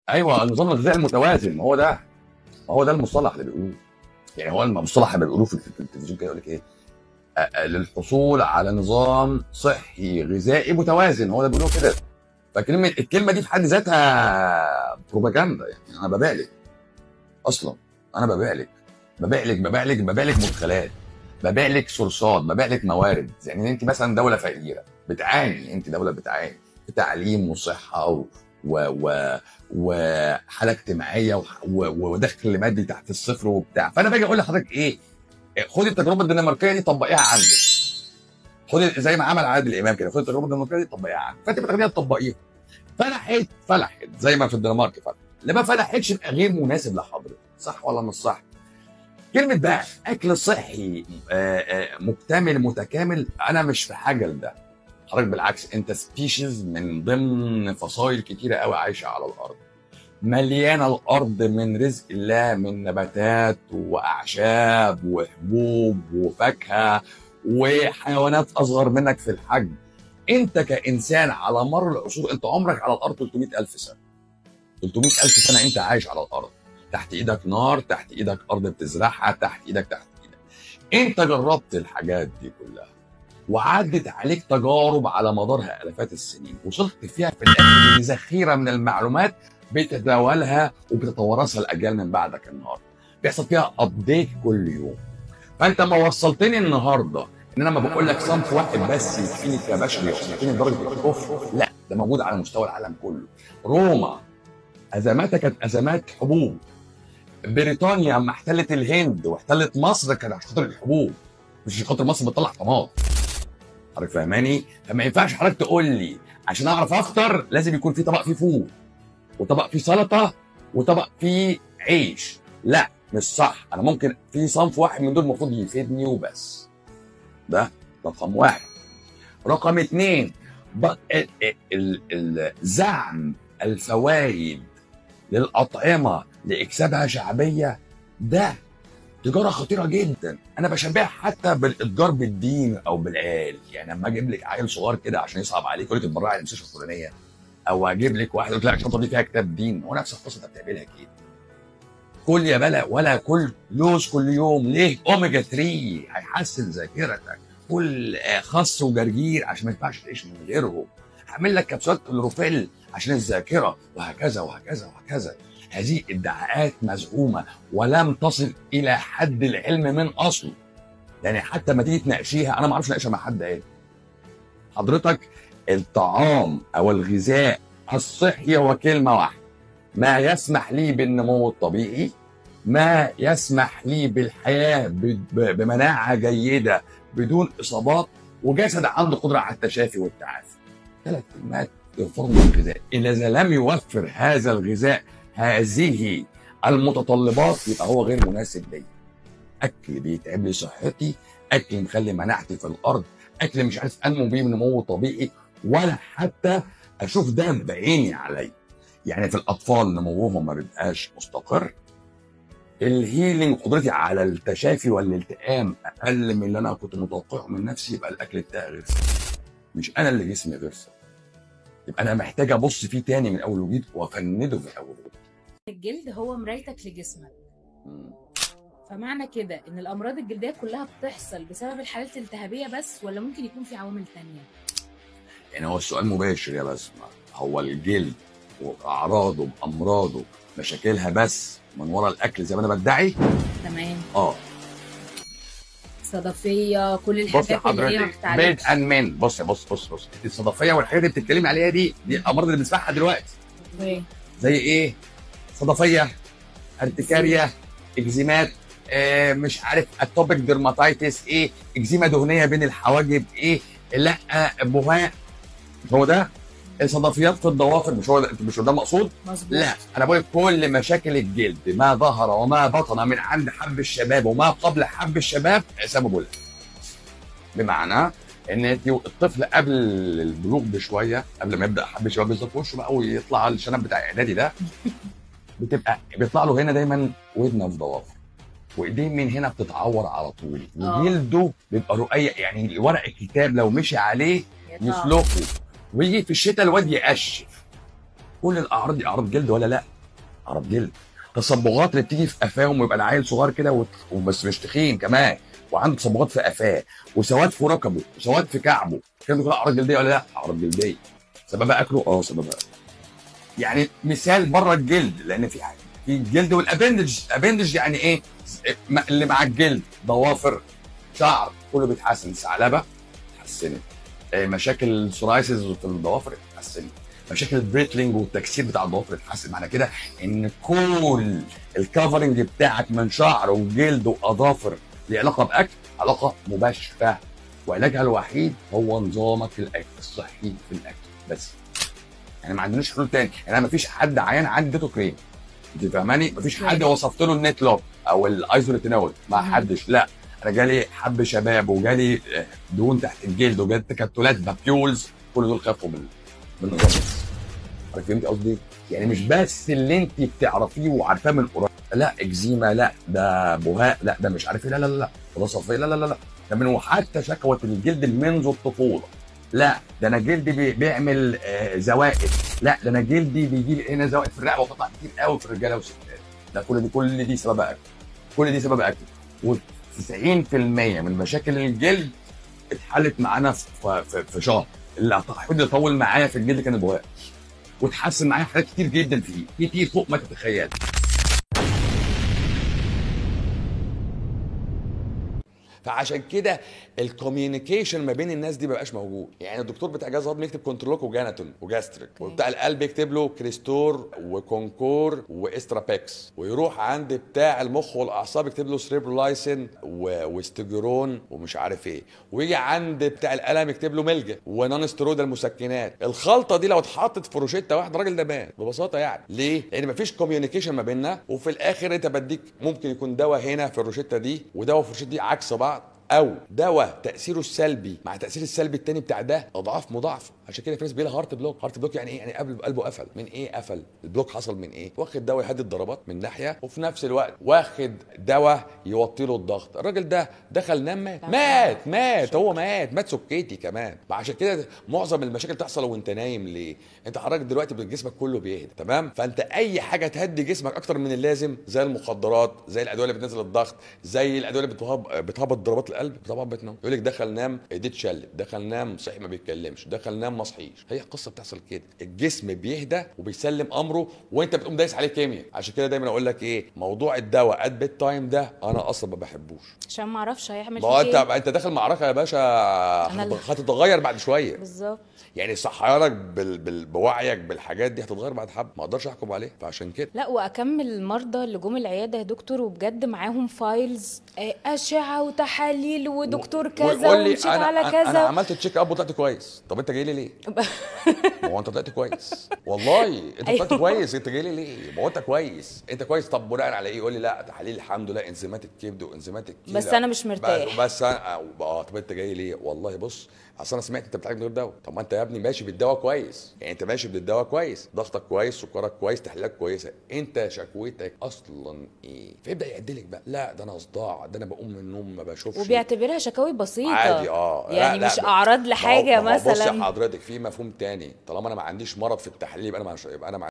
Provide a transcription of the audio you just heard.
ايوه النظام الغذائي المتوازن هو ده هو ده المصطلح اللي بيقولوه يعني هو المصطلح اللي بيقولوه في في التلفزيون كده يقول لك ايه آه، آه، للحصول على نظام صحي غذائي متوازن هو ده بيقولوه كده فكلمه الكلمه دي في حد ذاتها بروباجندا يعني انا ببالغ اصلا انا ببالغ ببالغ ببالغ ببالغ مدخلات ببالغ سورسات ببالغ موارد يعني انت مثلا دوله فقيره بتعاني انت دوله بتعاني في تعليم وصحه و... و... و... وحاله اجتماعيه و... و... ودخل مادي تحت الصفر وبتاع فانا باجي اقول لحضرتك ايه خدي التجربه الدنماركيه دي طبقيها عندك خدي زي ما عمل عادل امام كده خدي التجربه الدنماركيه دي طبقيها عندك فانت بتاخديها تطبقيها فلحت فلحت زي ما في الدنمارك فلحت اللي ما فلحتش يبقى غير مناسب لحضرتك صح ولا مش صح؟ كلمة بقى أكل صحي آه، آه، مكتمل متكامل أنا مش في حاجة لده حضرتك بالعكس أنت سبيشيز من ضمن فصائل كتيرة قوي عايشة على الأرض مليانة الأرض من رزق الله من نباتات وأعشاب وحبوب وفاكهة وحيوانات أصغر منك في الحجم أنت كإنسان على مر العصور أنت عمرك على الأرض 300 ألف سنة 300 ألف سنة أنت عايش على الأرض تحت إيدك نار تحت إيدك أرض بتزرعها تحت إيدك تحت إيدك أنت جربت الحاجات دي كلها وعدت عليك تجارب على مدارها آلافات السنين وصلت فيها في الآخر لذخيرة من المعلومات بتتداولها وبتتوارثها الأجيال من بعدك النهارده بيحصل فيها أبديت كل يوم فأنت ما وصلتني النهارده ان انا ما بقول لك صنف واحد بس يكفيني كبشري عشان يكفيني درجه الكفر لا ده موجود على مستوى العالم كله روما ازماتها كانت ازمات حبوب بريطانيا لما احتلت الهند واحتلت مصر كانت عشان خاطر الحبوب مش عشان خاطر مصر بتطلع طماط حضرتك فاهماني فما ينفعش حضرتك تقول لي عشان اعرف افطر لازم يكون في طبق فيه فول وطبق فيه سلطه وطبق فيه عيش لا مش صح انا ممكن في صنف واحد من دول المفروض يفيدني وبس ده رقم واحد رقم اتنين ب- ال- ال- ال- زعم الفوائد للأطعمة لإكسابها شعبية ده تجارة خطيرة جدا أنا بشبهها حتى بالإتجار بالدين أو بالعيال يعني لما أجيب لك عيل صغير كده عشان يصعب عليك يقول لك اتبرعي المستشفى الفلانية أو أجيب لك واحد يقول لك لا الشنطة دي فيها كتاب دين هو نفس القصة أنت بتعملها كده كل يا بلا ولا كل لوز كل يوم ليه اوميجا 3 هيحسن ذاكرتك كل آه، خس وجرجير عشان ما ينفعش تعيش من غيرهم هعمل لك كبسولات كلوروفيل عشان الذاكره وهكذا وهكذا وهكذا هذه ادعاءات مزعومه ولم تصل الى حد العلم من اصله يعني حتى ما تيجي تناقشيها انا ما اعرفش اناقشها مع حد ايه حضرتك الطعام او الغذاء الصحي هو كلمه واحده ما يسمح لي بالنمو الطبيعي ما يسمح لي بالحياه ب- ب- بمناعه جيده بدون اصابات وجسد عنده قدره على التشافي والتعافي. ثلاث كلمات يوفرهم الغذاء، اذا لم يوفر هذا الغذاء هذه المتطلبات يبقى هو غير مناسب لي. اكل بيتعب لي صحتي، اكل مخلي مناعتي في الارض، اكل مش عارف انمو بيه نمو طبيعي ولا حتى اشوف ده بعيني عليا. يعني في الاطفال نموهم ما بيبقاش مستقر الهيلينج قدرتي على التشافي والالتئام اقل من اللي انا كنت متوقعه من نفسي يبقى الاكل بتاعي غير صحي مش انا اللي جسمي غير صحي يبقى انا محتاج ابص فيه تاني من اول وجديد وافنده من اول وجديد الجلد هو مرايتك لجسمك مم. فمعنى كده ان الامراض الجلديه كلها بتحصل بسبب الحالات الالتهابيه بس ولا ممكن يكون في عوامل تانية يعني هو السؤال مباشر يا بسمة هو الجلد واعراضه بامراضه مشاكلها بس من ورا الاكل زي ما انا بدعي تمام اه صدفيه كل بص يا الحاجات اللي هي ما حضرتك بتتعالجش بدءا من بص بص بص بص الصدفيه والحاجات اللي بتتكلمي عليها دي دي الامراض اللي بنسمعها دلوقتي أوكي. زي ايه؟ صدفيه ارتكاريا اكزيمات آه مش عارف اتوبيك ديرماتايتس ايه اكزيما دهنيه بين الحواجب ايه لا بهاء مش هو ده الصدفيات في الضوافر مش هو ده مش هو ده المقصود مظبوط لا انا بقول كل مشاكل الجلد ما ظهر وما بطن من عند حب الشباب وما قبل حب الشباب سببه لا بمعنى ان انت الطفل قبل البلوغ بشويه قبل ما يبدا حب الشباب يظهر في وشه بقى ويطلع على الشنب بتاع اعدادي ده بتبقى بيطلع له هنا دايما ودنه في ضوافر وايديه من هنا بتتعور على طول آه. وجلده بيبقى رقيق يعني ورق الكتاب لو مشي عليه يسلخه ويجي في الشتاء الواد يقشف كل الاعراض دي اعراض جلد ولا لا عرض جلد تصبغات اللي بتيجي في قفاهم ويبقى العيل صغير كده وت- وبس مش تخين كمان وعنده تصبغات في قفاه وسواد في ركبه وسواد في كعبه كده كده اعراض جلديه ولا لا؟ اعراض جلديه سببها اكله؟ اه سببها أكله. يعني مثال بره الجلد لان في حاجه في الجلد والابندج الابندج يعني ايه؟ م- اللي مع الجلد ضوافر شعر كله بيتحسن ثعلبه اتحسنت آه، مشاكل السورايسز في الضوافر اتحسنت مشاكل البريتلينج والتكسير بتاع الضوافر اتحسن معنى كده ان كل الكفرنج بتاعك من شعر وجلد واظافر ليه علاقه باكل علاقه مباشره وعلاجها الوحيد هو نظامك الاكل الصحي في الاكل بس يعني ما عندناش حلول تاني يعني انا ما فيش حد عيان عندي اديته كريم انت فاهماني ما فيش حد وصفت له النت لوك او الايزوليتينول ما مم. حدش لا انا جالي حب شباب وجالي آه، دهون تحت الجلد وجالي تكتلات بابيولز كل دول خافوا من من النظام بس عارف فهمتي قصدي؟ يعني مش بس اللي انت بتعرفيه وعارفاه من قريب لا اكزيما لا ده بهاء لا ده مش عارف ايه لا لا لا لا ده صفيه لا لا لا لا ده من وحتى شكوى الجلد منذ الطفوله لا ده انا جلدي بي- بيعمل آه، زوائد لا ده انا جلدي بيجي لي هنا زوائد في الرقبه وقطع كتير قوي في الرجاله والستات ده كل دي كل دي سبب اكل كل دي سبب اكل و90% من مشاكل الجلد اتحلت معانا في, في, في شهر اللي اعتقد اللي طول معايا في الجلد كان البهاء وتحسن معايا حاجات كتير جدا فيه كتير فوق ما تتخيل فعشان كده الكوميونيكيشن ما بين الناس دي ما بقاش موجود يعني الدكتور بتاع جهاز الهضم يكتب كنترولوك وجاناتون وجاستريك وبتاع القلب يكتب له كريستور وكونكور واسترابيكس ويروح عند بتاع المخ والاعصاب يكتب له سريبرولايسين و- واستجرون ومش عارف ايه ويجي عند بتاع الالم يكتب له ملجا ونون ستيرويد المسكنات الخلطه دي لو اتحطت في روشته واحد الراجل ده مات ببساطه يعني ليه لان مفيش كوميونيكيشن ما بيننا وفي الاخر انت بديك ممكن يكون دواء هنا في الروشته دي ودواء في الروشته دي عكس بعض او دواء تاثيره السلبي مع تاثير السلبي التاني بتاع ده اضعاف مضاعفه عشان كده في ناس بيجي هارت بلوك هارت بلوك يعني ايه يعني قبل قلبه قفل من ايه قفل البلوك حصل من ايه واخد دواء يهدي الضربات من ناحيه وفي نفس الوقت واخد دواء يوطي له الضغط الراجل ده دخل نام مات مات مات هو مات مات سكيتي كمان عشان كده معظم المشاكل تحصل وانت نايم ليه انت حضرتك دلوقتي جسمك كله بيهدى تمام فانت اي حاجه تهدي جسمك اكتر من اللازم زي المخدرات زي الادويه اللي بتنزل الضغط زي الادويه اللي بتهب- بتهبط ضربات القلب طبعا بتنام يقول لك دخل نام ايديه اتشلت دخل نام صحي ما بيتكلمش دخل نام ما صحيش هي القصه بتحصل كده الجسم بيهدى وبيسلم امره وانت بتقوم دايس عليه كيمياء عشان كده دايما اقول لك ايه موضوع الدواء ات بيت تايم ده انا اصلا ما بحبوش عشان ما اعرفش هيعمل ما هو فيك انت ايه انت داخل معركه يا باشا أنا اللي- هتتغير بعد شويه بالظبط يعني صحيانك بال... بال... بوعيك بالحاجات دي هتتغير بعد حبه ما اقدرش احكم عليه فعشان كده لا واكمل المرضى اللي جم العياده يا دكتور وبجد معاهم فايلز آه، اشعه وتحاليل ودكتور كذا ويقول لي ومشيت انا على انا كذا عملت تشيك اب وطلعت كويس طب انت جاي لي ليه؟ ما هو انت طلعت كويس والله انت طلعت أيوة. كويس انت جاي لي ليه؟ ما هو انت كويس انت كويس طب بناء على ايه؟ يقول لي لا تحاليل الحمد لله انزيمات الكبد وانزيمات الكلى بس أنا مش مرتاح. بس, بس انا اه طب انت جاي ليه؟ والله بص اصل انا سمعت انت بتعالج من غير دواء طب ما انت يا ابني ماشي بالدواء كويس يعني انت ماشي بالدواء كويس ضغطك كويس سكرك كويس تحليلك كويسه انت شكوتك اصلا ايه فيبدا يعدلك بقى لا ده انا صداع ده انا بقوم من النوم ما بشوفش وبيعتبرها شكاوي بسيطه عادي اه لا، يعني لا، مش ب- اعراض ما هو- لحاجه ما هو بص يا مثلا حضرتك في مفهوم تاني طالما انا ما عنديش مرض في التحليل يبقى انا مش يبقى انا ما